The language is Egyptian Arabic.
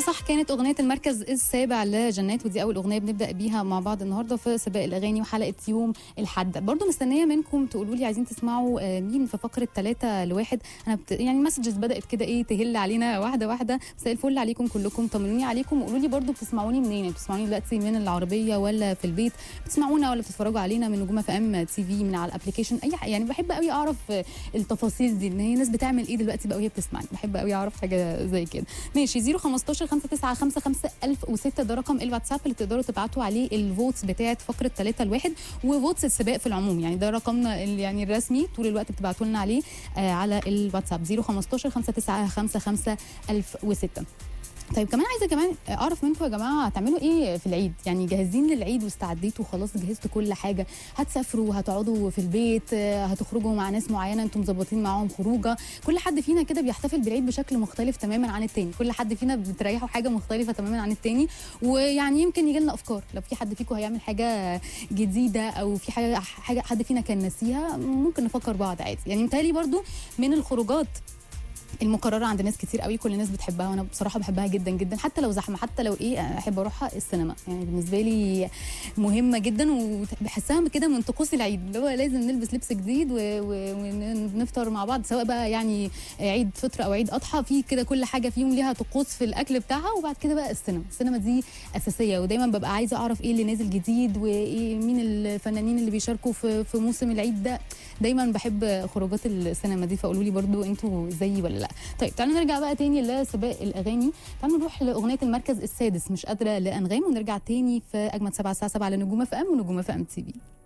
صح كانت اغنيه المركز السابع لجنات ودي اول اغنيه بنبدا بيها مع بعض النهارده في سباق الاغاني وحلقه يوم الحد برضو مستنيه منكم تقولوا لي عايزين تسمعوا آه، مين في فقره ثلاثة لواحد انا بت... يعني المسجز بدات كده ايه تهل علينا واحده واحده مساء الفل عليكم كلكم طمنوني عليكم وقولوا لي برضو بتسمعوني منين يعني بتسمعوني دلوقتي من العربيه ولا في البيت بتسمعونا ولا بتتفرجوا علينا من نجوم اف ام تي في من على الابلكيشن اي حاجه يعني بحب قوي اعرف آه، التفاصيل دي ان هي الناس بتعمل ايه دلوقتي بقى وهي بتسمعني بحب قوي اعرف حاجه زي كده ماشي 015 5955 1006 ده رقم الواتساب اللي تقدروا تبعتوا عليه الفوتس بتاعه فقره 3 لواحد وفوتس السباق في العموم يعني ده رقمنا ال- يعني الرسمي طول الوقت بتبعتوا لنا عليه آه على الواتساب 015 5955 1006 طيب كمان عايزه كمان اعرف منكم يا جماعه هتعملوا ايه في العيد يعني جاهزين للعيد واستعديتوا خلاص جهزتوا كل حاجه هتسافروا هتقعدوا في البيت آه، هتخرجوا مع ناس معينه انتم مظبطين معاهم خروجه كل حد فينا كده بيحتفل بالعيد بشكل مختلف تماما عن التاني كل حد فينا بتريحه حاجه مختلفه تماما عن التاني ويعني يمكن يجي لنا افكار لو في حد فيكم هيعمل حاجه جديده او في حاجه حاجه حد فينا كان ناسيها ممكن نفكر بعض عادي يعني متهيألي برضو من الخروجات المقرره عند ناس كتير قوي كل الناس بتحبها وانا بصراحه بحبها جدا جدا حتى لو زحمه حتى لو ايه أنا احب اروحها السينما يعني بالنسبه لي مهمه جدا وبحسها كده من طقوس العيد اللي هو لازم نلبس لبس جديد و- و- ونفطر مع بعض سواء بقى يعني عيد فطر او عيد اضحى في كده كل حاجه فيهم ليها طقوس في الاكل بتاعها وبعد كده بقى السينما السينما دي اساسيه ودايما ببقى عايزه اعرف ايه اللي نازل جديد وايه مين الفنانين اللي بيشاركوا في في موسم العيد ده دايما بحب خروجات السينما دي فقولوا لي برضو انتوا زيي ولا لا طيب تعالوا نرجع بقى تاني لسباق الاغاني تعالوا نروح لاغنيه المركز السادس مش قادره لانغام ونرجع تاني في اجمد سبعة الساعه 7 على نجوم اف ام ونجوم اف ام تي في